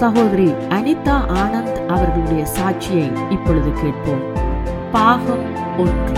சகோதரி அனிதா ஆனந்த் அவர்களுடைய சாட்சியை இப்பொழுது கேட்போம் பாகம் ஒன்று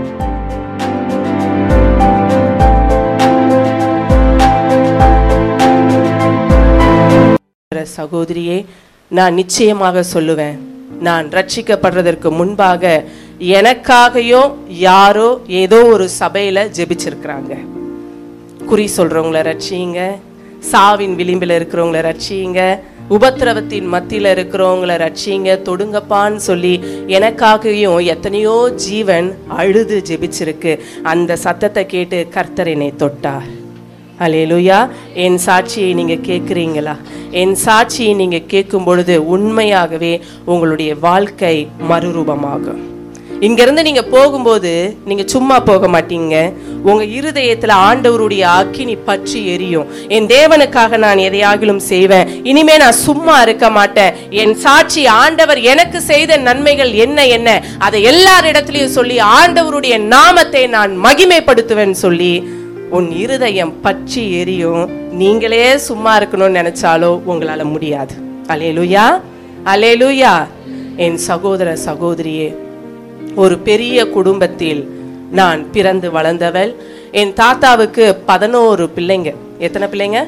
சகோதர சகோதரியே நான் நிச்சயமாக சொல்லுவேன் நான் ரட்சிக்கப்படுறதற்கு முன்பாக எனக்காகையோ யாரோ ஏதோ ஒரு சபையில ஜெபிச்சிருக்கிறாங்க குறி சொல்றவங்கள ரட்சியுங்க சாவின் விளிம்பில் இருக்கிறவங்கள ரட்சியுங்க உபத்திரவத்தின் மத்தியில இருக்கிறவங்கள ரட்சிங்க தொடுங்கப்பான்னு சொல்லி எனக்காகவும் எத்தனையோ ஜீவன் அழுது ஜெபிச்சிருக்கு அந்த சத்தத்தை கேட்டு கர்த்தர் என்னை தொட்டார் அலேலுயா என் சாட்சியை நீங்க கேட்குறீங்களா என் சாட்சியை நீங்க கேட்கும் பொழுது உண்மையாகவே உங்களுடைய வாழ்க்கை மறுரூபமாகும் இங்கிருந்து நீங்க போகும்போது நீங்க சும்மா போக மாட்டீங்க உங்க இருதயத்துல ஆண்டவருடைய அக்கினி பற்றி எரியும் என் தேவனுக்காக நான் எதையாகிலும் செய்வேன் இனிமே நான் சும்மா இருக்க மாட்டேன் என் சாட்சி ஆண்டவர் எனக்கு செய்த நன்மைகள் என்ன என்ன அதை எல்லாரிடத்திலையும் சொல்லி ஆண்டவருடைய நாமத்தை நான் மகிமைப்படுத்துவேன் சொல்லி உன் இருதயம் பற்றி எரியும் நீங்களே சும்மா இருக்கணும்னு நினைச்சாலோ உங்களால முடியாது அலேலுயா அலேலுயா என் சகோதர சகோதரியே ஒரு பெரிய குடும்பத்தில் நான் பிறந்து வளர்ந்தவள் என் தாத்தாவுக்கு பதினோரு பிள்ளைங்க எத்தனை பிள்ளைங்க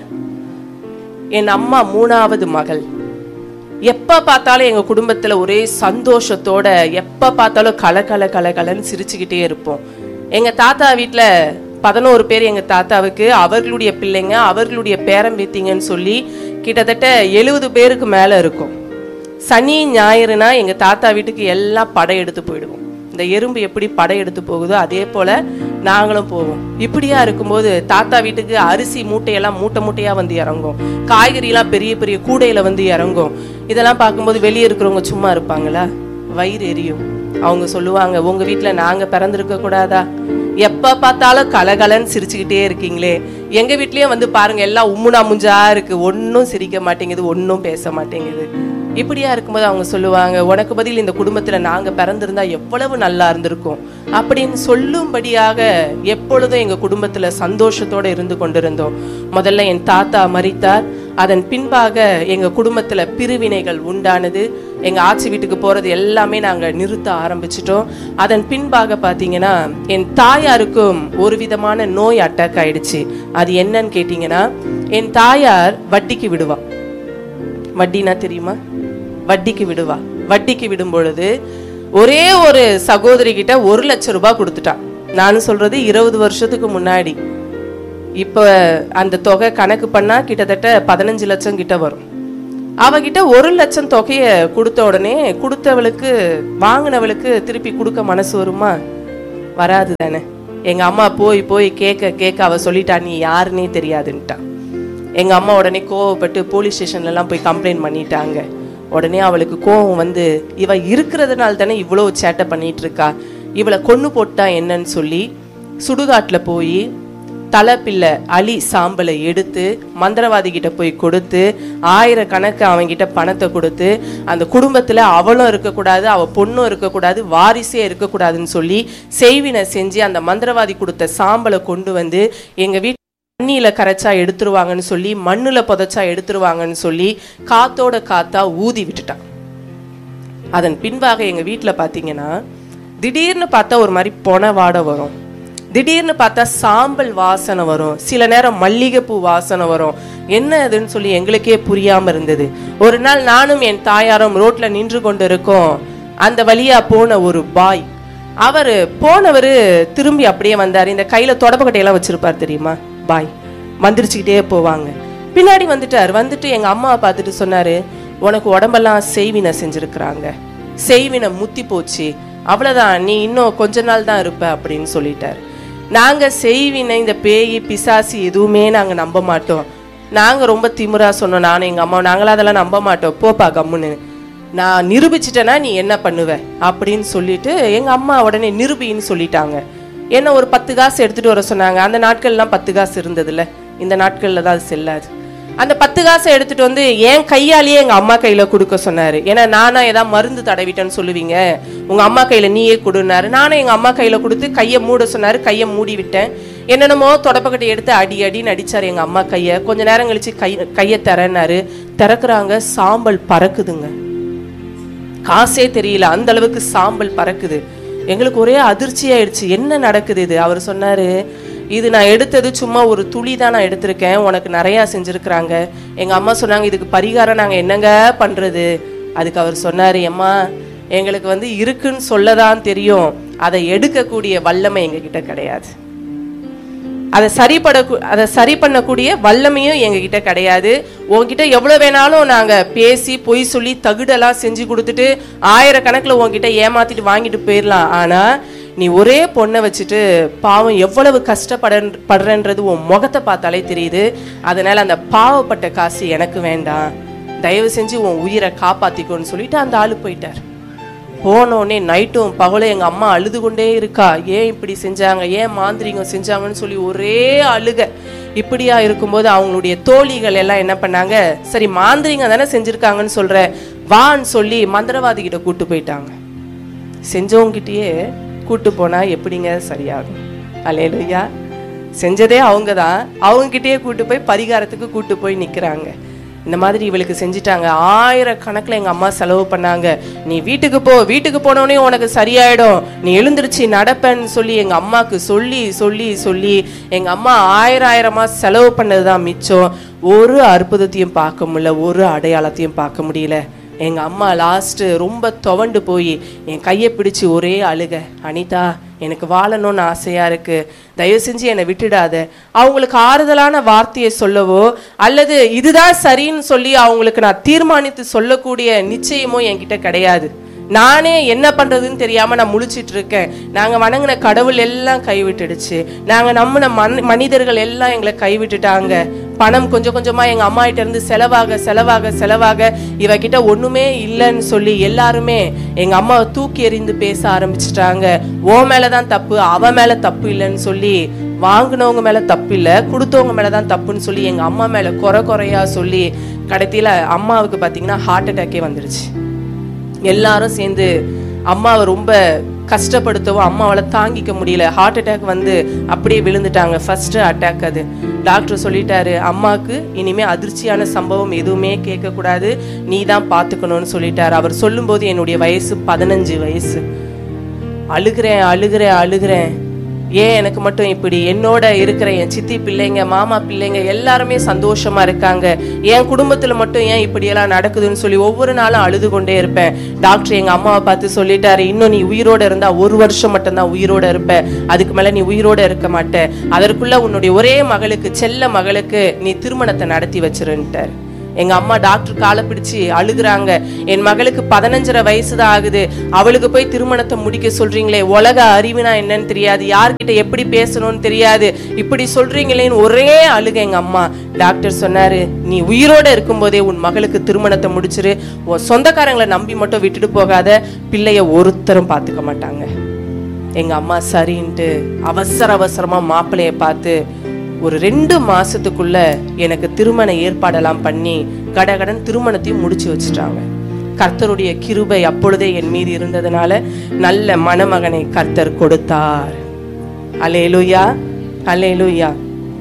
என் அம்மா மூணாவது மகள் எப்ப பார்த்தாலும் எங்க குடும்பத்துல ஒரே சந்தோஷத்தோட எப்ப பார்த்தாலும் கல கல கல கலன்னு சிரிச்சுக்கிட்டே இருப்போம் எங்க தாத்தா வீட்ல பதினோரு பேர் எங்க தாத்தாவுக்கு அவர்களுடைய பிள்ளைங்க அவர்களுடைய பேரம்பேத்திங்கன்னு சொல்லி கிட்டத்தட்ட எழுபது பேருக்கு மேல இருக்கும் சனி ஞாயிறுனா எங்க தாத்தா வீட்டுக்கு எல்லாம் படம் எடுத்து போயிடுவோம் இந்த எறும்பு எப்படி படம் எடுத்து போகுதோ அதே போல நாங்களும் போவோம் இப்படியா இருக்கும்போது தாத்தா வீட்டுக்கு அரிசி மூட்டையெல்லாம் மூட்டை மூட்டையா வந்து இறங்கும் காய்கறிலாம் பெரிய பெரிய கூடையில வந்து இறங்கும் இதெல்லாம் பார்க்கும்போது வெளியே இருக்கிறவங்க சும்மா இருப்பாங்களா வயிறு எரியும் அவங்க சொல்லுவாங்க உங்க வீட்டுல நாங்க பிறந்திருக்க கூடாதா எப்ப பார்த்தாலும் கலகலன்னு சிரிச்சுக்கிட்டே இருக்கீங்களே எங்க வீட்லயும் வந்து பாருங்க எல்லாம் உம்முனா முஞ்சா இருக்கு ஒன்றும் சிரிக்க மாட்டேங்குது ஒன்றும் பேச மாட்டேங்குது இப்படியா இருக்கும்போது அவங்க சொல்லுவாங்க உனக்கு பதில் இந்த குடும்பத்துல நாங்க பிறந்திருந்தா எவ்வளவு நல்லா இருந்திருக்கும் அப்படின்னு சொல்லும்படியாக எப்பொழுதும் எங்க குடும்பத்துல சந்தோஷத்தோட இருந்து கொண்டிருந்தோம் முதல்ல என் தாத்தா மரித்தார் அதன் பின்பாக எங்க குடும்பத்துல பிரிவினைகள் உண்டானது எங்க ஆட்சி வீட்டுக்கு போறது எல்லாமே நாங்க நிறுத்த ஆரம்பிச்சிட்டோம் அதன் பின்பாக பாத்தீங்கன்னா என் தாயாருக்கும் ஒரு விதமான நோய் அட்டாக் ஆயிடுச்சு அது என்னன்னு கேட்டீங்கன்னா என் தாயார் வட்டிக்கு விடுவா வட்டினா தெரியுமா வட்டிக்கு விடுவா வட்டிக்கு விடும் பொழுது ஒரே ஒரு சகோதரி கிட்ட ஒரு லட்சம் ரூபாய் கொடுத்துட்டான் நானும் சொல்றது இருபது வருஷத்துக்கு முன்னாடி இப்ப அந்த தொகை கணக்கு பண்ணா கிட்டத்தட்ட பதினஞ்சு லட்சம் கிட்ட வரும் அவகிட்ட ஒரு லட்சம் தொகைய கொடுத்த உடனே கொடுத்தவளுக்கு வாங்கினவளுக்கு திருப்பி கொடுக்க மனசு வருமா வராது தானே எங்க அம்மா போய் போய் கேட்க கேட்க அவ சொல்லிட்டா நீ யாருன்னே தெரியாதுன்ட்டான் எங்க அம்மா உடனே கோவப்பட்டு போலீஸ் ஸ்டேஷன்ல எல்லாம் போய் கம்ப்ளைண்ட் பண்ணிட்டாங்க உடனே அவளுக்கு கோவம் வந்து இவ இருக்கிறதுனால தானே இவ்வளோ சேட்டை பண்ணிட்டு இருக்கா இவளை கொன்னு போட்டா என்னன்னு சொல்லி சுடுகாட்டுல போய் தலைப்பிள்ளை அலி சாம்பலை எடுத்து மந்திரவாதி கிட்ட போய் கொடுத்து ஆயிரக்கணக்கு அவன்கிட்ட பணத்தை கொடுத்து அந்த குடும்பத்துல அவளும் இருக்கக்கூடாது அவ பொண்ணும் இருக்கக்கூடாது வாரிசே இருக்கக்கூடாதுன்னு சொல்லி செய்வினை செஞ்சு அந்த மந்திரவாதி கொடுத்த சாம்பலை கொண்டு வந்து எங்க வீட்டு தண்ணியில கரைச்சா எடுத்துருவாங்கன்னு சொல்லி மண்ணுல புதைச்சா எடுத்துருவாங்கன்னு சொல்லி காத்தோட காத்தா ஊதி விட்டுட்டான் அதன் பின்பாக எங்க வீட்டுல பாத்தீங்கன்னா திடீர்னு பார்த்தா ஒரு மாதிரி பொன வாடை வரும் திடீர்னு பார்த்தா சாம்பல் வாசனை வரும் சில நேரம் மல்லிகைப்பூ வாசனை வரும் என்ன அதுன்னு சொல்லி எங்களுக்கே புரியாம இருந்தது ஒரு நாள் நானும் என் தாயாரும் ரோட்ல நின்று கொண்டு இருக்கோம் அந்த வழியா போன ஒரு பாய் அவரு போனவர் திரும்பி அப்படியே வந்தார் இந்த கையில தொடப்பக்கட்டையெல்லாம் வச்சிருப்பார் தெரியுமா பாய் மந்திரிச்சுக்கிட்டே போவாங்க பின்னாடி வந்துட்டார் வந்துட்டு எங்க அம்மாவை பார்த்துட்டு சொன்னாரு உனக்கு உடம்பெல்லாம் செய்வினை செஞ்சிருக்கிறாங்க செய்வினை முத்தி போச்சு அவ்வளவுதான் நீ இன்னும் கொஞ்ச நாள் தான் இருப்ப அப்படின்னு சொல்லிட்டாரு நாங்க செய்வினை இந்த பேய் பிசாசு எதுவுமே நாங்க நம்ப மாட்டோம் நாங்க ரொம்ப திமிரா சொன்னோம் நானும் எங்க அம்மா நாங்களாம் அதெல்லாம் நம்ப மாட்டோம் போப்பா கம்முன்னு நான் நிரூபிச்சிட்டேன்னா நீ என்ன பண்ணுவ அப்படின்னு சொல்லிட்டு எங்க அம்மா உடனே நிரூபின்னு சொல்லிட்டாங்க என்ன ஒரு பத்து காசு எடுத்துட்டு வர சொன்னாங்க அந்த நாட்கள்லாம் பத்து காசு இருந்ததுல்ல இந்த நாட்கள்ல தான் அது செல்லாது அந்த பத்து காசை எடுத்துட்டு வந்து என் கையாலேயே எங்க அம்மா கையில கொடுக்க சொன்னாரு ஏன்னா நானா ஏதாவது மருந்து தடவிட்டேன்னு சொல்லுவீங்க உங்க அம்மா கையில நீயே கொடுனாரு நானும் எங்க அம்மா கையில கொடுத்து கையை மூட சொன்னாரு கையை மூடி விட்டேன் என்னென்னமோ தொடப்பக்கட்டை எடுத்து அடி அடின்னு அடிச்சாரு எங்க அம்மா கையை கொஞ்ச நேரம் கழிச்சு கை கையை திறனாரு திறக்குறாங்க சாம்பல் பறக்குதுங்க காசே தெரியல அந்த அளவுக்கு சாம்பல் பறக்குது எங்களுக்கு ஒரே அதிர்ச்சி ஆயிடுச்சு என்ன நடக்குது இது அவர் சொன்னாரு இது நான் எடுத்தது சும்மா ஒரு துளி தான் நான் எடுத்திருக்கேன் உனக்கு நிறையா செஞ்சுருக்குறாங்க எங்க அம்மா சொன்னாங்க இதுக்கு பரிகாரம் நாங்க என்னங்க பண்றது அதுக்கு அவர் சொன்னாரு அம்மா எங்களுக்கு வந்து இருக்குன்னு சொல்லதான் தெரியும் அதை எடுக்கக்கூடிய வல்லமை எங்ககிட்ட கிடையாது அதை சரிப்பட அதை சரி பண்ணக்கூடிய வல்லமையும் எங்ககிட்ட கிடையாது உன்கிட்ட எவ்வளவு வேணாலும் நாங்க பேசி பொய் சொல்லி தகுடெல்லாம் செஞ்சு கொடுத்துட்டு ஆயிரக்கணக்கில் உன்கிட்ட ஏமாத்திட்டு வாங்கிட்டு போயிடலாம் ஆனா நீ ஒரே பொண்ணை வச்சுட்டு பாவம் எவ்வளவு கஷ்டப்பட படுறன்றது உன் முகத்தை பார்த்தாலே தெரியுது அதனால அந்த பாவப்பட்ட காசு எனக்கு வேண்டாம் தயவு செஞ்சு உன் உயிரை காப்பாத்திக்கோன்னு சொல்லிட்டு அந்த ஆளு போயிட்டார் போனோடனே நைட்டும் பகலும் எங்க அம்மா அழுது கொண்டே இருக்கா ஏன் இப்படி செஞ்சாங்க ஏன் மாந்திரிகம் செஞ்சாங்கன்னு சொல்லி ஒரே அழுக இப்படியா இருக்கும்போது அவங்களுடைய தோழிகள் எல்லாம் என்ன பண்ணாங்க சரி மாந்திரிகம் தானே செஞ்சிருக்காங்கன்னு சொல்ற வான்னு சொல்லி மந்திரவாதி கிட்ட கூட்டு போயிட்டாங்க செஞ்சவங்கிட்டயே கூட்டு போனா எப்படிங்க சரியாகும் அலையலுயா செஞ்சதே அவங்க தான் அவங்ககிட்டயே கூட்டு போய் பரிகாரத்துக்கு கூட்டு போய் நிக்கிறாங்க இந்த மாதிரி இவளுக்கு செஞ்சிட்டாங்க ஆயிரக்கணக்கில் எங்க அம்மா செலவு பண்ணாங்க நீ வீட்டுக்கு போ வீட்டுக்கு போனோடனே உனக்கு சரியாயிடும் நீ எழுந்திருச்சு நடப்பேன்னு சொல்லி எங்க அம்மாக்கு சொல்லி சொல்லி சொல்லி எங்க அம்மா ஆயிரம் ஆயிரமா செலவு பண்ணதுதான் மிச்சம் ஒரு அற்புதத்தையும் பார்க்க முடியல ஒரு அடையாளத்தையும் பார்க்க முடியல எங்க அம்மா லாஸ்ட் ரொம்ப துவண்டு போய் என் கையை பிடிச்சு ஒரே அழுக அனிதா எனக்கு வாழணும்னு ஆசையா இருக்கு தயவு செஞ்சு என்னை விட்டுடாத அவங்களுக்கு ஆறுதலான வார்த்தையை சொல்லவோ அல்லது இதுதான் சரின்னு சொல்லி அவங்களுக்கு நான் தீர்மானித்து சொல்லக்கூடிய நிச்சயமோ என்கிட்ட கிடையாது நானே என்ன பண்றதுன்னு தெரியாம நான் முழிச்சிட்டு இருக்கேன் நாங்க வணங்கின கடவுள் எல்லாம் கைவிட்டுடுச்சு நாங்க நம்பின மன் மனிதர்கள் எல்லாம் எங்களை கைவிட்டுட்டாங்க பணம் கொஞ்சம் கொஞ்சமா எங்க அம்மா கிட்ட இருந்து செலவாக செலவாக செலவாக இவகிட்ட ஒண்ணுமே இல்லைன்னு சொல்லி எல்லாருமே எங்க அம்மாவை தூக்கி எறிந்து பேச ஆரம்பிச்சிட்டாங்க ஓ மேலதான் தப்பு அவ மேல தப்பு இல்லைன்னு சொல்லி வாங்கினவங்க மேல தப்பு இல்ல கொடுத்தவங்க மேலதான் தப்புன்னு சொல்லி எங்க அம்மா மேல குறை குறையா சொல்லி கடைசியில அம்மாவுக்கு பாத்தீங்கன்னா ஹார்ட் அட்டாக்கே வந்துருச்சு எல்லாரும் சேர்ந்து அம்மாவை ரொம்ப கஷ்டப்படுத்தவும் அம்மாவால தாங்கிக்க முடியல ஹார்ட் அட்டாக் வந்து அப்படியே விழுந்துட்டாங்க ஃபர்ஸ்ட் அட்டாக் அது டாக்டர் சொல்லிட்டாரு அம்மாவுக்கு இனிமே அதிர்ச்சியான சம்பவம் எதுவுமே கேட்கக்கூடாது நீ தான் பார்த்துக்கணும்னு சொல்லிட்டாரு அவர் சொல்லும்போது என்னுடைய வயசு பதினஞ்சு வயசு அழுகிறேன் அழுகிறேன் அழுகிறேன் ஏன் எனக்கு மட்டும் இப்படி என்னோட இருக்கிற என் சித்தி பிள்ளைங்க மாமா பிள்ளைங்க எல்லாருமே சந்தோஷமா இருக்காங்க என் குடும்பத்துல மட்டும் ஏன் இப்படியெல்லாம் நடக்குதுன்னு சொல்லி ஒவ்வொரு நாளும் அழுது கொண்டே இருப்பேன் டாக்டர் எங்க அம்மாவை பார்த்து சொல்லிட்டாரு இன்னும் நீ உயிரோட இருந்தா ஒரு வருஷம் மட்டும்தான் உயிரோட இருப்ப அதுக்கு மேல நீ உயிரோட இருக்க மாட்ட அதற்குள்ள உன்னுடைய ஒரே மகளுக்கு செல்ல மகளுக்கு நீ திருமணத்தை நடத்தி வச்சிருன்ட்டார் எங்க அம்மா டாக்டர் காலை பிடிச்சு அழுகுறாங்க என் மகளுக்கு பதினஞ்சரை வயசு தான் ஆகுது அவளுக்கு போய் திருமணத்தை முடிக்க சொல்றீங்களே உலக அறிவுனா என்னன்னு தெரியாது யார்கிட்ட எப்படி பேசணும்னு தெரியாது இப்படி சொல்றீங்களேன்னு ஒரே அழுக எங்க அம்மா டாக்டர் சொன்னாரு நீ உயிரோட இருக்கும்போதே உன் மகளுக்கு திருமணத்தை முடிச்சிரு உன் சொந்தக்காரங்களை நம்பி மட்டும் விட்டுட்டு போகாத பிள்ளைய ஒருத்தரும் பார்த்துக்க மாட்டாங்க எங்க அம்மா சரின்ட்டு அவசர அவசரமா மாப்பிள்ளைய பார்த்து ஒரு ரெண்டு மாசத்துக்குள்ள எனக்கு திருமண ஏற்பாடெல்லாம் பண்ணி கடகடன் திருமணத்தையும் முடிச்சு வச்சுட்டாங்க கர்த்தருடைய கிருபை அப்பொழுதே என் மீது இருந்ததுனால நல்ல மணமகனை கர்த்தர் கொடுத்தார் அலேலுயா அலேலுயா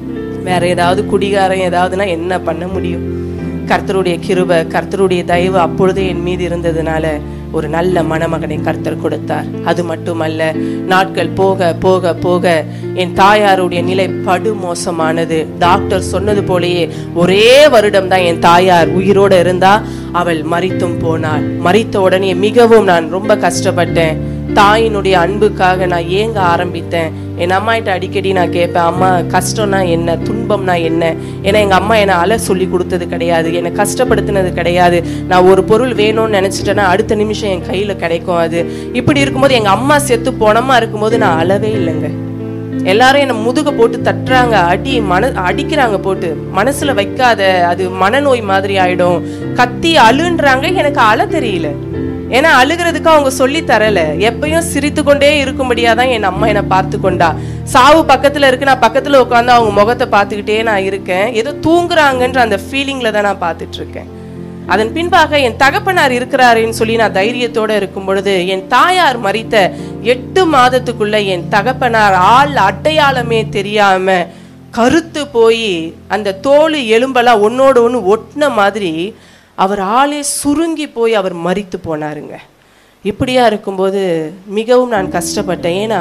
வேற ஏதாவது குடிகாரம் ஏதாவதுன்னா என்ன பண்ண முடியும் கர்த்தருடைய கிருபை கர்த்தருடைய தயவு அப்பொழுதே என் மீது இருந்ததுனால ஒரு நல்ல மணமகனை கர்த்தர் கொடுத்தார் அது மட்டுமல்ல நாட்கள் போக போக போக என் தாயாருடைய நிலை படு மோசமானது டாக்டர் சொன்னது போலயே ஒரே வருடம் தான் என் தாயார் உயிரோட இருந்தா அவள் மரித்தும் போனாள் மரித்த உடனே மிகவும் நான் ரொம்ப கஷ்டப்பட்டேன் தாயினுடைய அன்புக்காக நான் ஏங்க ஆரம்பித்தேன் என் அம்மாகிட்ட அடிக்கடி நான் கேட்பேன் அம்மா கஷ்டம்னா என்ன துன்பம்னா என்ன ஏன்னா எங்கள் அம்மா என்னை அலை சொல்லி கொடுத்தது கிடையாது என்னை கஷ்டப்படுத்தினது கிடையாது நான் ஒரு பொருள் வேணும்னு நினச்சிட்டேன்னா அடுத்த நிமிஷம் என் கையில் கிடைக்கும் அது இப்படி இருக்கும்போது எங்கள் அம்மா செத்து போனமா இருக்கும்போது நான் அழவே இல்லைங்க எல்லாரும் என்னை முதுக போட்டு தட்டுறாங்க அடி மன அடிக்கிறாங்க போட்டு மனசுல வைக்காத அது மனநோய் மாதிரி ஆயிடும் கத்தி அழுன்றாங்க எனக்கு அழ தெரியல ஏன்னா அழுகிறதுக்கு அவங்க சொல்லி தரல எப்பயும் சிரித்து கொண்டே இருக்கும்படியா தான் என் அம்மா என்னை பார்த்து கொண்டா சாவு பக்கத்துல இருக்கு நான் பக்கத்துல உட்காந்து அவங்க முகத்தை பார்த்துக்கிட்டே நான் இருக்கேன் ஏதோ தூங்குறாங்கன்ற அந்த ஃபீலிங்ல தான் நான் பார்த்துட்டு இருக்கேன் அதன் பின்பாக என் தகப்பனார் இருக்கிறாருன்னு சொல்லி நான் தைரியத்தோட இருக்கும் பொழுது என் தாயார் மறித்த எட்டு மாதத்துக்குள்ள என் தகப்பனார் ஆள் அடையாளமே தெரியாம கருத்து போய் அந்த தோல் எலும்பெல்லாம் ஒன்னோட ஒன்று ஒட்டின மாதிரி அவர் ஆளே சுருங்கி போய் அவர் மறித்து போனாருங்க இப்படியா இருக்கும்போது மிகவும் நான் கஷ்டப்பட்டேன் ஏன்னா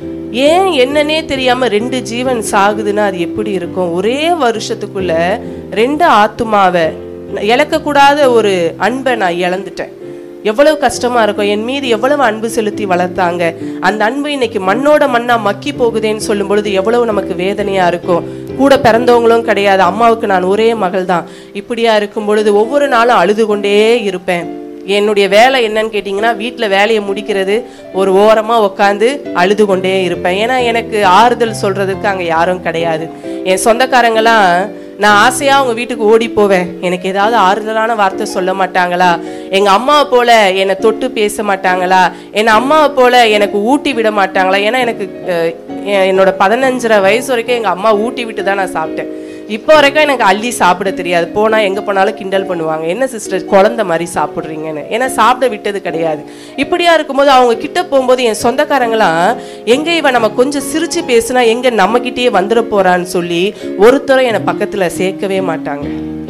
ஏன் என்னன்னே தெரியாம ரெண்டு ஜீவன் சாகுதுன்னா அது எப்படி இருக்கும் ஒரே வருஷத்துக்குள்ள ரெண்டு ஆத்துமாவை இழக்கக்கூடாத ஒரு அன்பை நான் இழந்துட்டேன் எவ்வளவு கஷ்டமா இருக்கும் என் மீது எவ்வளவு அன்பு செலுத்தி வளர்த்தாங்க அந்த அன்பு இன்னைக்கு மண்ணோட மண்ணா மக்கி போகுதேன்னு சொல்லும் பொழுது எவ்வளவு நமக்கு வேதனையா இருக்கும் கூட பிறந்தவங்களும் கிடையாது அம்மாவுக்கு நான் ஒரே மகள் தான் இப்படியா இருக்கும் பொழுது ஒவ்வொரு நாளும் அழுது கொண்டே இருப்பேன் என்னுடைய வேலை என்னன்னு கேட்டிங்கன்னா வீட்டில் வேலையை முடிக்கிறது ஒரு ஓரமாக உட்காந்து அழுது கொண்டே இருப்பேன் ஏன்னா எனக்கு ஆறுதல் சொல்கிறதுக்கு அங்கே யாரும் கிடையாது என் சொந்தக்காரங்களாம் நான் ஆசையாக அவங்க வீட்டுக்கு ஓடி போவேன் எனக்கு ஏதாவது ஆறுதலான வார்த்தை சொல்ல மாட்டாங்களா எங்கள் அம்மாவை போல என்னை தொட்டு பேச மாட்டாங்களா என் அம்மாவை போல எனக்கு ஊட்டி விட மாட்டாங்களா ஏன்னா எனக்கு அஹ், எ- என்னோட பதினஞ்சரை வயசு வரைக்கும் எங்கள் அம்மா ஊட்டி விட்டு தான் நான் சாப்பிட்டேன் இப்போ வரைக்கும் எனக்கு அள்ளி சாப்பிட தெரியாது போனால் எங்கே போனாலும் கிண்டல் பண்ணுவாங்க என்ன சிஸ்டர் குழந்தை மாதிரி சாப்பிட்றீங்கன்னு ஏன்னா சாப்பிட விட்டது கிடையாது இப்படியா இருக்கும்போது அவங்க கிட்ட போகும்போது என் சொந்தக்காரங்களாம் எங்கே இவன் நம்ம கொஞ்சம் சிரிச்சு பேசுனா எங்கே நம்மக்கிட்டேயே வந்துட போறான்னு சொல்லி ஒருத்தரும் என்னை பக்கத்தில் சேர்க்கவே மாட்டாங்க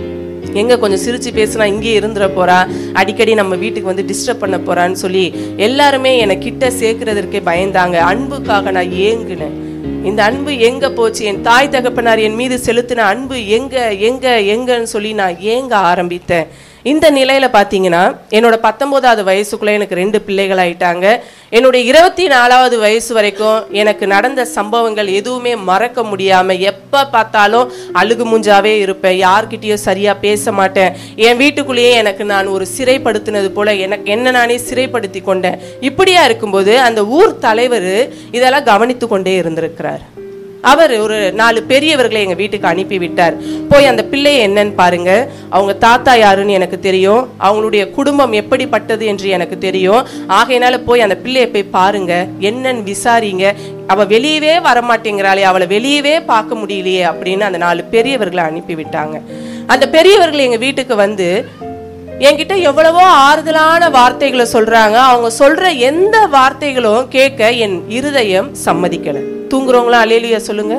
எங்க கொஞ்சம் சிரிச்சு பேசினா இங்கே இருந்துட போறா அடிக்கடி நம்ம வீட்டுக்கு வந்து டிஸ்டர்ப் பண்ண போறான்னு சொல்லி எல்லாருமே என்னை கிட்ட சேர்க்கறதற்கே பயந்தாங்க அன்புக்காக நான் ஏங்குனேன் இந்த அன்பு எங்க போச்சு என் தாய் தகப்பனார் என் மீது செலுத்தின அன்பு எங்க எங்க எங்கன்னு சொல்லி நான் ஏங்க ஆரம்பித்தேன் இந்த நிலையில பாத்தீங்கன்னா என்னோட பத்தொன்பதாவது வயசுக்குள்ள எனக்கு ரெண்டு பிள்ளைகள் ஆயிட்டாங்க என்னுடைய இருபத்தி நாலாவது வயசு வரைக்கும் எனக்கு நடந்த சம்பவங்கள் எதுவுமே மறக்க முடியாம எப்ப பார்த்தாலும் அழுகு மூஞ்சாவே இருப்பேன் யார்கிட்டயும் சரியா பேச மாட்டேன் என் வீட்டுக்குள்ளேயே எனக்கு நான் ஒரு சிறைப்படுத்தினது போல எனக்கு என்ன நானே சிறைப்படுத்தி கொண்டேன் இப்படியா இருக்கும்போது அந்த ஊர் தலைவர் இதெல்லாம் கவனித்து கொண்டே இருந்திருக்கிறார் அவர் ஒரு நாலு பெரியவர்களை எங்க வீட்டுக்கு அனுப்பி விட்டார் போய் அந்த பிள்ளையை என்னன்னு பாருங்க அவங்க தாத்தா யாருன்னு எனக்கு தெரியும் அவங்களுடைய குடும்பம் எப்படிப்பட்டது என்று எனக்கு தெரியும் ஆகையினால போய் அந்த பிள்ளையை போய் பாருங்க என்னன்னு விசாரிங்க அவ வெளியவே வரமாட்டேங்கிறாளே அவளை வெளியவே பார்க்க முடியலையே அப்படின்னு அந்த நாலு பெரியவர்களை அனுப்பி விட்டாங்க அந்த பெரியவர்கள் எங்க வீட்டுக்கு வந்து என்கிட்ட எவ்வளவோ ஆறுதலான வார்த்தைகளை சொல்றாங்க அவங்க சொல்ற எந்த வார்த்தைகளும் கேட்க என் இருதயம் சம்மதிக்கல தூங்குறவங்களும் அலேலியா சொல்லுங்க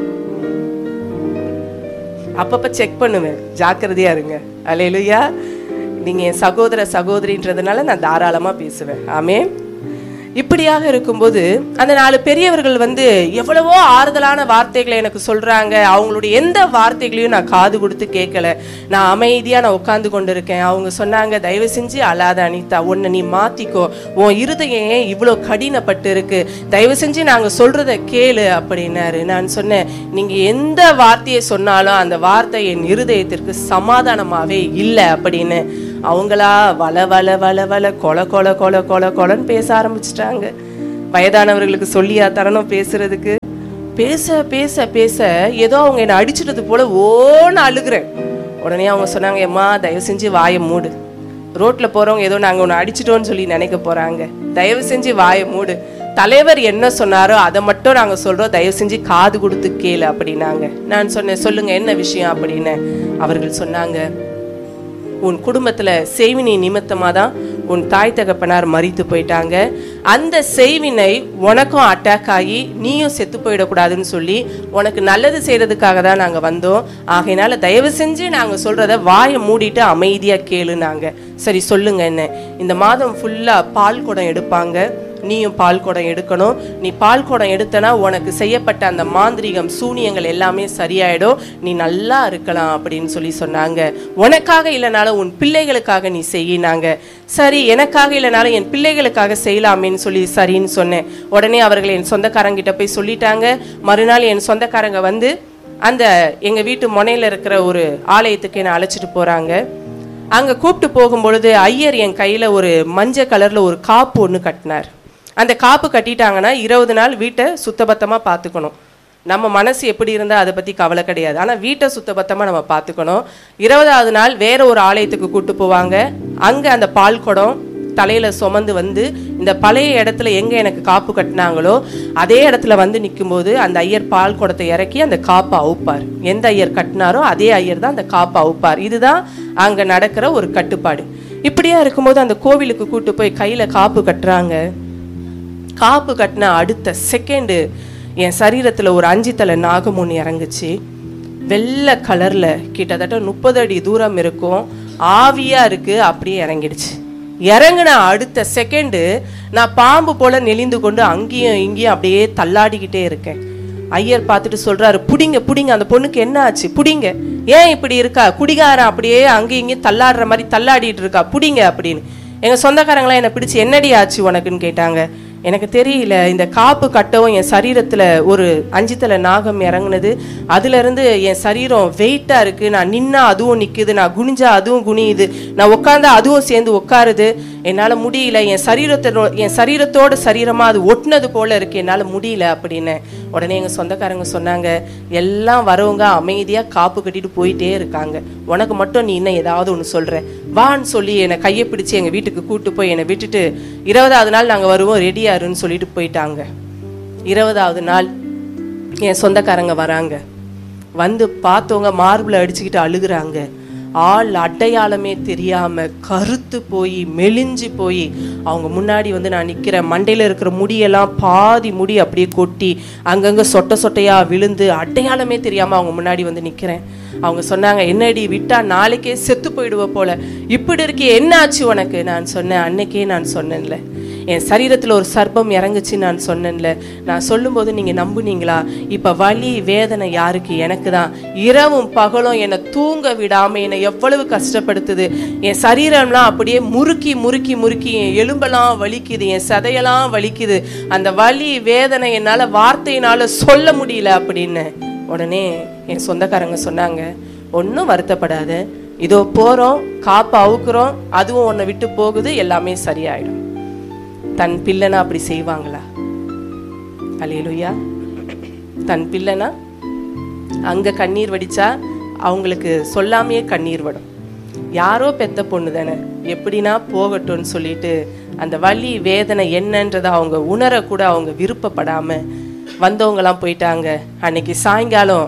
அப்பப்ப செக் பண்ணுவேன் ஜாக்கிரதையா இருங்க அலேலுயா நீங்க என் சகோதர சகோதரின்றதுனால நான் தாராளமா பேசுவேன் ஆமே இப்படியாக இருக்கும்போது அந்த நாலு பெரியவர்கள் வந்து எவ்வளவோ ஆறுதலான வார்த்தைகளை எனக்கு சொல்றாங்க அவங்களுடைய எந்த வார்த்தைகளையும் நான் காது கொடுத்து கேட்கல நான் அமைதியா நான் உட்கார்ந்து கொண்டு இருக்கேன் அவங்க சொன்னாங்க தயவு செஞ்சு அழாத அனிதா உன்னை நீ மாத்திக்கோ உன் இருதயம் ஏன் இவ்வளோ கடினப்பட்டு இருக்கு தயவு செஞ்சு நாங்க சொல்றத கேளு அப்படின்னாரு நான் சொன்னேன் நீங்க எந்த வார்த்தையை சொன்னாலும் அந்த வார்த்தை என் இருதயத்திற்கு சமாதானமாவே இல்லை அப்படின்னு அவங்களா வள வள வள வள கொல கொல கொல கொல கொலன்னு பேச ஆரம்பிச்சிட்டாங்க வயதானவர்களுக்கு சொல்லியா தரணும் பேசுறதுக்கு பேச பேச பேச ஏதோ அவங்க என்னை அடிச்சிட்டது போல ஓன்னு அழுகுறேன் உடனே அவங்க சொன்னாங்க அம்மா தயவு செஞ்சு வாயை மூடு ரோட்ல போறவங்க ஏதோ நாங்க உன்னை அடிச்சிட்டோம்னு சொல்லி நினைக்க போறாங்க தயவு செஞ்சு வாயை மூடு தலைவர் என்ன சொன்னாரோ அதை மட்டும் நாங்க சொல்றோம் தயவு செஞ்சு காது கொடுத்து கேளு அப்படின்னாங்க நான் சொன்னேன் சொல்லுங்க என்ன விஷயம் அப்படின்னு அவர்கள் சொன்னாங்க உன் குடும்பத்துல செய்வினை நிமித்தமா தான் உன் தாய் தகப்பனார் மறித்து போயிட்டாங்க அந்த செய்வினை உனக்கும் அட்டாக் ஆகி நீயும் செத்து போயிடக்கூடாதுன்னு சொல்லி உனக்கு நல்லது செய்யறதுக்காக தான் நாங்க வந்தோம் ஆகையினால தயவு செஞ்சு நாங்க சொல்றத வாயை மூடிட்டு அமைதியா கேளுனாங்க சரி சொல்லுங்க என்ன இந்த மாதம் ஃபுல்லா பால் குடம் எடுப்பாங்க நீயும் பால் குடம் எடுக்கணும் நீ பால் குடம் எடுத்தனா உனக்கு செய்யப்பட்ட அந்த மாந்திரீகம் சூனியங்கள் எல்லாமே சரியாயிடும் நீ நல்லா இருக்கலாம் அப்படின்னு சொல்லி சொன்னாங்க உனக்காக இல்லைனாலும் உன் பிள்ளைகளுக்காக நீ செய்யினாங்க சரி எனக்காக இல்லைனாலும் என் பிள்ளைகளுக்காக செய்யலாமேன்னு சொல்லி சரின்னு சொன்னேன் உடனே அவர்கள் என் சொந்தக்காரங்கிட்ட போய் சொல்லிட்டாங்க மறுநாள் என் சொந்தக்காரங்க வந்து அந்த எங்க வீட்டு முனையில இருக்கிற ஒரு ஆலயத்துக்கு என்னை அழைச்சிட்டு போறாங்க அங்க கூப்பிட்டு போகும்பொழுது ஐயர் என் கையில ஒரு மஞ்சள் கலர்ல ஒரு காப்பு ஒன்று கட்டினார் அந்த காப்பு கட்டிட்டாங்கன்னா இருபது நாள் வீட்டை சுத்தபத்தமா பார்த்துக்கணும் நம்ம மனசு எப்படி இருந்தால் அதை பற்றி கவலை கிடையாது ஆனால் வீட்டை சுத்தபத்தமாக நம்ம பார்த்துக்கணும் இருபதாவது நாள் வேற ஒரு ஆலயத்துக்கு கூட்டு போவாங்க அங்கே அந்த பால் குடம் தலையில் சுமந்து வந்து இந்த பழைய இடத்துல எங்க எனக்கு காப்பு கட்டினாங்களோ அதே இடத்துல வந்து நிக்கும்போது அந்த ஐயர் பால் குடத்தை இறக்கி அந்த காப்பை அவுப்பார் எந்த ஐயர் கட்டினாரோ அதே ஐயர் தான் அந்த காப்பை அவுப்பார் இதுதான் அங்க நடக்கிற ஒரு கட்டுப்பாடு இப்படியா இருக்கும்போது அந்த கோவிலுக்கு கூட்டு போய் கையில காப்பு கட்டுறாங்க காப்பு கட்டின அடுத்த செகண்டு என் சரீரத்துல ஒரு அஞ்சு தலை நாகம் ஒன்று இறங்குச்சு வெள்ளை கலர்ல கிட்டத்தட்ட முப்பது அடி தூரம் இருக்கும் ஆவியா இருக்கு அப்படியே இறங்கிடுச்சு இறங்குன அடுத்த செகண்டு நான் பாம்பு போல நெளிந்து கொண்டு அங்கேயும் இங்கேயும் அப்படியே தள்ளாடிக்கிட்டே இருக்கேன் ஐயர் பார்த்துட்டு சொல்றாரு புடிங்க புடிங்க அந்த பொண்ணுக்கு என்ன ஆச்சு புடிங்க ஏன் இப்படி இருக்கா குடிகாரன் அப்படியே அங்கேயும் இங்கேயும் தள்ளாடுற மாதிரி தள்ளாடிட்டு இருக்கா புடிங்க அப்படின்னு எங்க சொந்தக்காரங்களாம் என்னை பிடிச்சு என்னடி ஆச்சு உனக்குன்னு கேட்டாங்க எனக்கு தெரியல இந்த காப்பு கட்டவும் என் சரீரத்துல ஒரு அஞ்சு தலை நாகம் இறங்குனது அதுல இருந்து என் சரீரம் வெயிட்டா இருக்கு நான் நின்னா அதுவும் நிக்குது நான் குனிஞ்சா அதுவும் குனியுது நான் உட்காந்தா அதுவும் சேர்ந்து உட்காருது என்னால முடியல என் சரீரத்தோ என் சரீரத்தோட சரீரமா அது ஒட்டுனது போல இருக்கு என்னால முடியல அப்படின்னு உடனே எங்க சொந்தக்காரங்க சொன்னாங்க எல்லாம் வரவங்க அமைதியா காப்பு கட்டிட்டு போயிட்டே இருக்காங்க உனக்கு மட்டும் நீ இன்னும் ஏதாவது ஒன்று சொல்ற வான்னு சொல்லி என்னை கையை பிடிச்சு எங்க வீட்டுக்கு கூட்டு போய் என்னை விட்டுட்டு இருபதாவது நாள் நாங்க வருவோம் ரெடியாருன்னு சொல்லிட்டு போயிட்டாங்க இருபதாவது நாள் என் சொந்தக்காரங்க வராங்க வந்து பார்த்தவங்க மார்பிள் அடிச்சுக்கிட்டு அழுகுறாங்க ஆள் அடையாளமே தெரியாம கருத்து போய் மெலிஞ்சு போய் அவங்க முன்னாடி வந்து நான் நிக்கிறேன் மண்டையில இருக்கிற முடியெல்லாம் பாதி முடி அப்படியே கொட்டி அங்கங்க சொட்ட சொட்டையா விழுந்து அடையாளமே தெரியாம அவங்க முன்னாடி வந்து நிக்கிறேன் அவங்க சொன்னாங்க என்னடி விட்டா நாளைக்கே செத்து போயிடுவ போல இப்படி இருக்கே என்ன ஆச்சு உனக்கு நான் சொன்னேன் அன்னைக்கே நான் சொன்னேன்ல என் சரீரத்துல ஒரு சர்ப்பம் இறங்குச்சு நான் சொன்னேன்ல நான் சொல்லும்போது நீங்க நம்புனீங்களா இப்ப வலி வேதனை யாருக்கு எனக்கு தான் இரவும் பகலும் என்னை தூங்க விடாம என்னை எவ்வளவு கஷ்டப்படுத்துது என் சரீரம்லாம் அப்படியே முறுக்கி முறுக்கி முறுக்கி என் எலும்பெல்லாம் வலிக்குது என் சதையெல்லாம் வலிக்குது அந்த வலி வேதனை என்னால வார்த்தையினால சொல்ல முடியல அப்படின்னு உடனே என் சொந்தக்காரங்க சொன்னாங்க ஒன்றும் வருத்தப்படாத இதோ போறோம் காப்பு அவுக்குறோம் அதுவும் உன்னை விட்டு போகுது எல்லாமே சரியாயிடும் தன் பிள்ளைனா அப்படி செய்வாங்களா அலையலுயா தன் பிள்ளைனா அங்க கண்ணீர் வடிச்சா அவங்களுக்கு சொல்லாமையே கண்ணீர் வடும் யாரோ பெத்த பொண்ணு தானே எப்படின்னா போகட்டும்னு சொல்லிட்டு அந்த வலி வேதனை என்னன்றதை அவங்க உணரக்கூட அவங்க விருப்பப்படாம வந்தவங்கலாம் போயிட்டாங்க அன்னைக்கு சாயங்காலம்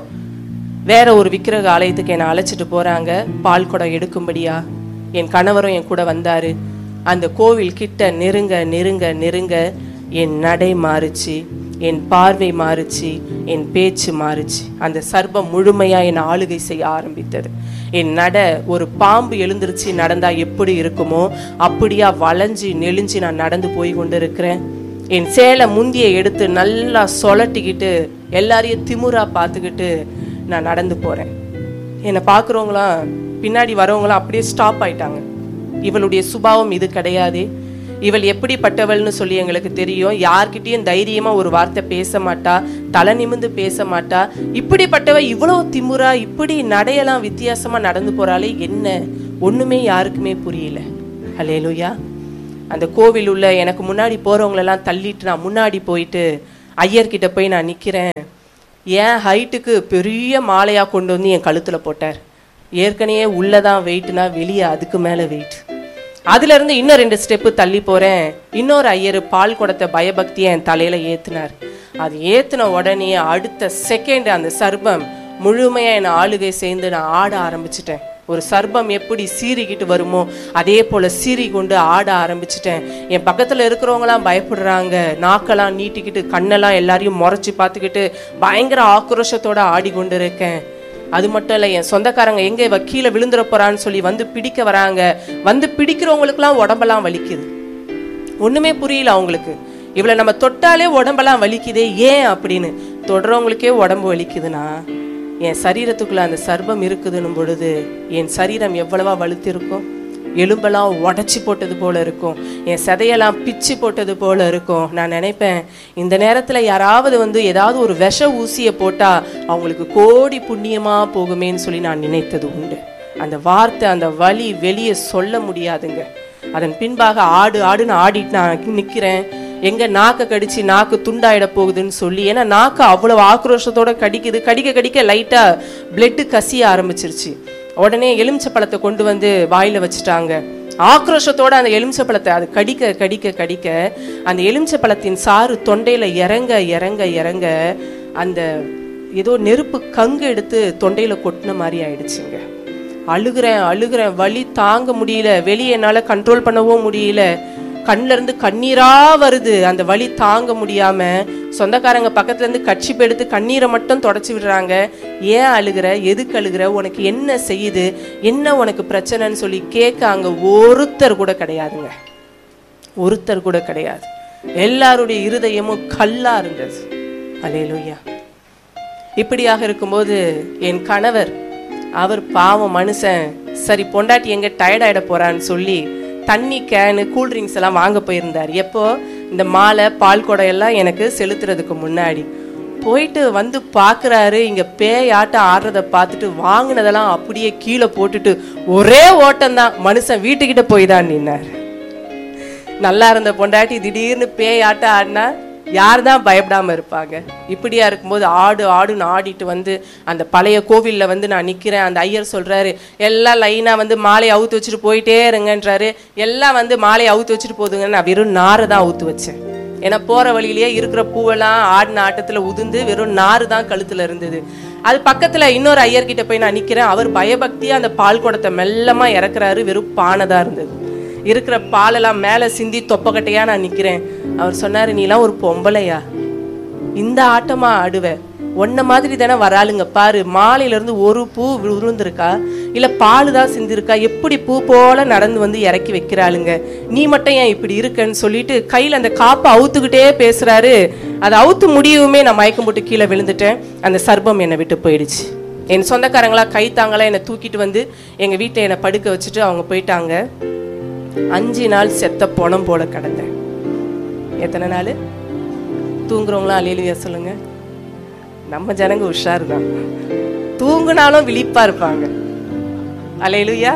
வேற ஒரு விக்கிரக ஆலயத்துக்கு என்னை அழைச்சிட்டு போறாங்க பால் குடம் எடுக்கும்படியா என் கணவரும் என் கூட வந்தாரு அந்த கோவில் கிட்ட நெருங்க நெருங்க நெருங்க என் நடை மாறுச்சு என் பார்வை மாறுச்சு என் பேச்சு மாறுச்சு அந்த சர்ப்பம் முழுமையா என் ஆளுகை செய்ய ஆரம்பித்தது என் நட ஒரு பாம்பு எழுந்திருச்சு நடந்தா எப்படி இருக்குமோ அப்படியா வளைஞ்சு நெளிஞ்சு நான் நடந்து போய் கொண்டு இருக்கிறேன் என் சேலை முந்திய எடுத்து நல்லா சொலட்டிக்கிட்டு எல்லாரையும் திமுறா பார்த்துக்கிட்டு நான் நடந்து போறேன் என்னை பார்க்குறவங்களாம் பின்னாடி வரவங்களாம் அப்படியே ஸ்டாப் ஆயிட்டாங்க இவளுடைய சுபாவம் இது கிடையாது இவள் எப்படிப்பட்டவள்னு சொல்லி எங்களுக்கு தெரியும் யார்கிட்டயும் தைரியமா ஒரு வார்த்தை பேச மாட்டா தலை நிமிந்து பேச மாட்டா இப்படிப்பட்டவ இவ்வளவு திமுறா இப்படி நடையெல்லாம் வித்தியாசமா நடந்து போறாளே என்ன ஒண்ணுமே யாருக்குமே புரியல ஹலேலுயா அந்த கோவில் உள்ள எனக்கு முன்னாடி போறவங்களெல்லாம் தள்ளிட்டு நான் முன்னாடி போயிட்டு ஐயர்கிட்ட போய் நான் நிக்கிறேன் என் ஹைட்டுக்கு பெரிய மாலையா கொண்டு வந்து என் கழுத்துல போட்டார் ஏற்கனவே உள்ளதான் வெயிட்னா வெளியே அதுக்கு மேல வெயிட் அதுல இருந்து இன்னும் ரெண்டு ஸ்டெப்பு தள்ளி போறேன் இன்னொரு ஐயர் பால் குடத்தை பயபக்தியை என் தலையில ஏத்துனார் அது ஏத்துன உடனே அடுத்த செகண்ட் அந்த சர்ப்பம் முழுமையா என் ஆளுகை சேர்ந்து நான் ஆட ஆரம்பிச்சிட்டேன் ஒரு சர்ப்பம் எப்படி சீறிக்கிட்டு வருமோ அதே போல சீறி கொண்டு ஆட ஆரம்பிச்சிட்டேன் என் பக்கத்துல இருக்கிறவங்களாம் பயப்படுறாங்க நாக்கெல்லாம் நீட்டிக்கிட்டு கண்ணெல்லாம் எல்லாரையும் முறைச்சு பார்த்துக்கிட்டு பயங்கர ஆக்ரோஷத்தோட ஆடி கொண்டு இருக்கேன் அது மட்டும் இல்லை என் சொந்தக்காரங்க எங்க இவ கீழே விழுந்துற போறான்னு சொல்லி வந்து பிடிக்க வராங்க வந்து பிடிக்கிறவங்களுக்குலாம் உடம்பெல்லாம் வலிக்குது ஒண்ணுமே புரியல அவங்களுக்கு இவளை நம்ம தொட்டாலே உடம்பெல்லாம் வலிக்குதே ஏன் அப்படின்னு தொடுறவங்களுக்கே உடம்பு வலிக்குதுன்னா என் சரீரத்துக்குள்ள அந்த சர்ப்பம் இருக்குதுன்னும் பொழுது என் சரீரம் எவ்வளவா வலுத்திருக்கும் எலும்பெல்லாம் உடச்சி போட்டது போல இருக்கும் என் சதையெல்லாம் பிச்சு போட்டது போல இருக்கும் நான் நினைப்பேன் இந்த நேரத்துல யாராவது வந்து ஏதாவது ஒரு விஷ ஊசியை போட்டா அவங்களுக்கு கோடி புண்ணியமா போகுமேன்னு சொல்லி நான் நினைத்தது உண்டு அந்த வார்த்தை அந்த வலி வெளியே சொல்ல முடியாதுங்க அதன் பின்பாக ஆடு ஆடுன்னு ஆடிட்டு நான் நிக்கிறேன் எங்க நாக்க கடிச்சு நாக்கு துண்டாயிட போகுதுன்னு சொல்லி ஏன்னா நாக்கு அவ்வளவு ஆக்ரோஷத்தோட கடிக்குது கடிக்க கடிக்க லைட்டா பிளட்டு கசிய ஆரம்பிச்சிருச்சு உடனே எலுமிச்சை பழத்தை கொண்டு வந்து வாயில வச்சுட்டாங்க ஆக்ரோஷத்தோட அந்த எலுமிச்சை பழத்தை அது கடிக்க கடிக்க கடிக்க அந்த எலுமிச்சை பழத்தின் சாறு தொண்டையில இறங்க இறங்க இறங்க அந்த ஏதோ நெருப்பு கங்கு எடுத்து தொண்டையில கொட்டின மாதிரி ஆயிடுச்சுங்க அழுகிறேன் அழுகிறேன் வலி தாங்க முடியல வெளியே என்னால கண்ட்ரோல் பண்ணவும் முடியல கண்ணுல இருந்து கண்ணீரா வருது அந்த வலி தாங்க முடியாம சொந்தக்காரங்க பக்கத்துல இருந்து கட்சிப்பு எடுத்து கண்ணீரை மட்டும் தொடச்சி விடுறாங்க ஏன் அழுகிற எதுக்கு அழுகிற உனக்கு என்ன செய்யுது என்ன உனக்கு பிரச்சனைன்னு சொல்லி கேட்க அங்க ஒருத்தர் கூட கிடையாதுங்க ஒருத்தர் கூட கிடையாது எல்லாருடைய இருதயமும் கல்லா இருந்தது அலேலூயா இப்படியாக இருக்கும்போது என் கணவர் அவர் பாவம் மனுஷன் சரி பொண்டாட்டி எங்க டயர்ட் ஆயிட போறான்னு சொல்லி தண்ணி கேனு கூல்ட்ரிங்க்ஸ் எல்லாம் வாங்க போயிருந்தார் எப்போ இந்த மாலை பால் குடம் எல்லாம் எனக்கு செலுத்துறதுக்கு முன்னாடி போயிட்டு வந்து பார்க்குறாரு இங்க பேயாட்டம் ஆடுறத பார்த்துட்டு வாங்கினதெல்லாம் அப்படியே கீழே போட்டுட்டு ஒரே ஓட்டம்தான் மனுஷன் வீட்டுக்கிட்ட போய் தான் நின்னார் நல்லா இருந்த பொண்டாட்டி திடீர்னு பேய் ஆட்டம் ஆடினா யார் தான் பயப்படாம இருப்பாங்க இப்படியா இருக்கும்போது ஆடு ஆடுன்னு ஆடிட்டு வந்து அந்த பழைய கோவில்ல வந்து நான் நிக்கிறேன் அந்த ஐயர் சொல்றாரு எல்லாம் லைனா வந்து மாலையை அவுத்து வச்சுட்டு போயிட்டே இருங்கன்றாரு எல்லாம் வந்து மாலையை அவுத்து வச்சுட்டு போதுங்க நான் வெறும் நாரை தான் அவுத்து வச்சேன் ஏன்னா போற வழியிலேயே இருக்கிற பூவெல்லாம் ஆடின ஆட்டத்துல உதிர்ந்து வெறும் நாறு தான் கழுத்துல இருந்தது அது பக்கத்துல இன்னொரு ஐயர்கிட்ட போய் நான் நிக்கிறேன் அவர் பயபக்தியா அந்த பால் குடத்தை மெல்லமா இறக்குறாரு வெறும் பானை தான் இருந்தது இருக்கிற பாலெல்லாம் மேலே சிந்தி தொப்பக்கட்டையா நான் நிக்கிறேன் அவர் சொன்னாரு நீலாம் ஒரு பொம்பளையா இந்த ஆட்டமா ஆடுவ உன்ன மாதிரி தானே வராளுங்க பாரு மாலையில இருந்து ஒரு பூ விழுந்திருக்கா இல்ல பால் தான் சிந்திருக்கா எப்படி பூ போல நடந்து வந்து இறக்கி வைக்கிறாளுங்க நீ மட்டும் ஏன் இப்படி இருக்கன்னு சொல்லிட்டு கையில அந்த காப்பை அவுத்துக்கிட்டே பேசுறாரு அதை அவுத்து முடியவுமே நான் மயக்கம் போட்டு கீழே விழுந்துட்டேன் அந்த சர்ப்பம் என்னை விட்டு போயிடுச்சு என் சொந்தக்காரங்களா கை தாங்களா என்னை தூக்கிட்டு வந்து எங்க வீட்டை என்னை படுக்க வச்சுட்டு அவங்க போயிட்டாங்க அஞ்சு நாள் செத்த பொணம் போல கிடந்தேன் எத்தனை நாள் தூங்குறவங்களாம் அலையிலுயா சொல்லுங்க நம்ம ஜனங்க உஷார் தான் தூங்குனாலும் விழிப்பா இருப்பாங்க அலையிலுயா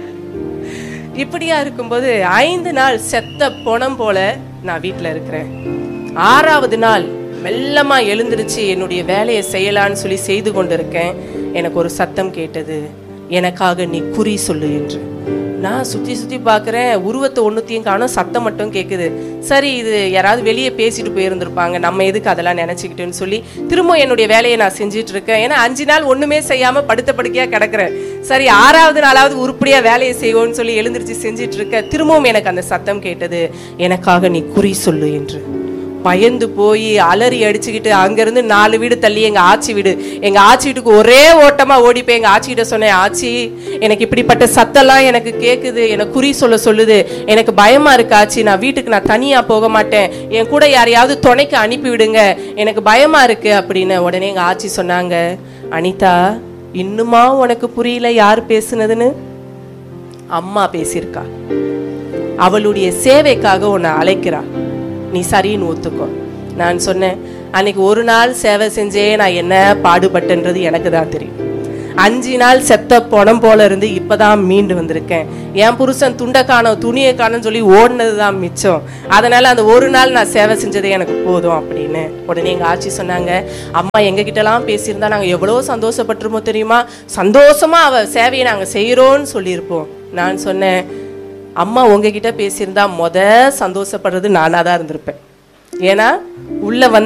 இப்படியா இருக்கும்போது ஐந்து நாள் செத்த பொணம் போல நான் வீட்டில் இருக்கிறேன் ஆறாவது நாள் மெல்லமா எழுந்திருச்சு என்னுடைய வேலையை செய்யலான்னு சொல்லி செய்து கொண்டிருக்கேன் எனக்கு ஒரு சத்தம் கேட்டது எனக்காக நீ குறி சொல்லு என்று நான் சுத்தி சுத்தி பார்க்கறேன் உருவத்தை ஒண்ணுத்தையும் காணோம் சத்தம் மட்டும் கேக்குது சரி இது யாராவது வெளியே பேசிட்டு போயிருந்திருப்பாங்க நம்ம எதுக்கு அதெல்லாம் நினைச்சுக்கிட்டுன்னு சொல்லி திரும்ப என்னுடைய வேலையை நான் செஞ்சுட்டு இருக்கேன் ஏன்னா அஞ்சு நாள் ஒண்ணுமே செய்யாம படுத்த படுக்கையா கிடக்குறேன் சரி ஆறாவது நாளாவது உருப்படியா வேலையை செய்வோம்னு சொல்லி எழுந்திருச்சு செஞ்சுட்டு இருக்க திரும்பவும் எனக்கு அந்த சத்தம் கேட்டது எனக்காக நீ குறி சொல்லு என்று பயந்து போய் அலறி அடிச்சுக்கிட்டு அங்கிருந்து நாலு வீடு தள்ளி எங்க ஆச்சி வீடு எங்க ஆச்சி வீட்டுக்கு ஒரே ஓட்டமா ஓடி போய் எங்க ஆச்சி கிட்ட சொன்னேன் ஆச்சி எனக்கு இப்படிப்பட்ட சத்தம்லாம் எனக்கு கேக்குது எனக்கு குறி சொல்ல சொல்லுது எனக்கு பயமா இருக்கு ஆச்சி நான் வீட்டுக்கு நான் தனியா போக மாட்டேன் என் கூட யாரையாவது துணைக்கு அனுப்பி விடுங்க எனக்கு பயமா இருக்கு அப்படின்னு உடனே எங்க ஆச்சி சொன்னாங்க அனிதா இன்னுமா உனக்கு புரியல யார் பேசுனதுன்னு அம்மா பேசியிருக்கா அவளுடைய சேவைக்காக உன்னை அழைக்கிறா நீ சரின்னு ஒத்துக்கோ நான் சொன்னேன் அன்னைக்கு ஒரு நாள் சேவை செஞ்சே நான் என்ன பாடுபட்டேன்றது எனக்கு தான் தெரியும் அஞ்சு நாள் செத்த பணம் போல இருந்து இப்பதான் மீண்டு வந்திருக்கேன் என் புருஷன் துண்டை காணோம் துணியை காணோம்னு சொல்லி ஓடினது தான் மிச்சம் அதனால அந்த ஒரு நாள் நான் சேவை செஞ்சதே எனக்கு போதும் அப்படின்னு உடனே எங்க ஆச்சி சொன்னாங்க அம்மா எங்க கிட்டலாம் பேசியிருந்தா நாங்க எவ்வளவு சந்தோஷப்பட்டிருமோ தெரியுமா சந்தோஷமா அவ சேவையை நாங்க செய்யறோம்னு சொல்லியிருப்போம் நான் சொன்னேன் அம்மா உங்ககிட்ட பேசியிருந்தா முத சந்தோஷப்படுறது நானா தான் இருந்திருப்பேன் ஏன்னா உள்ள வந்து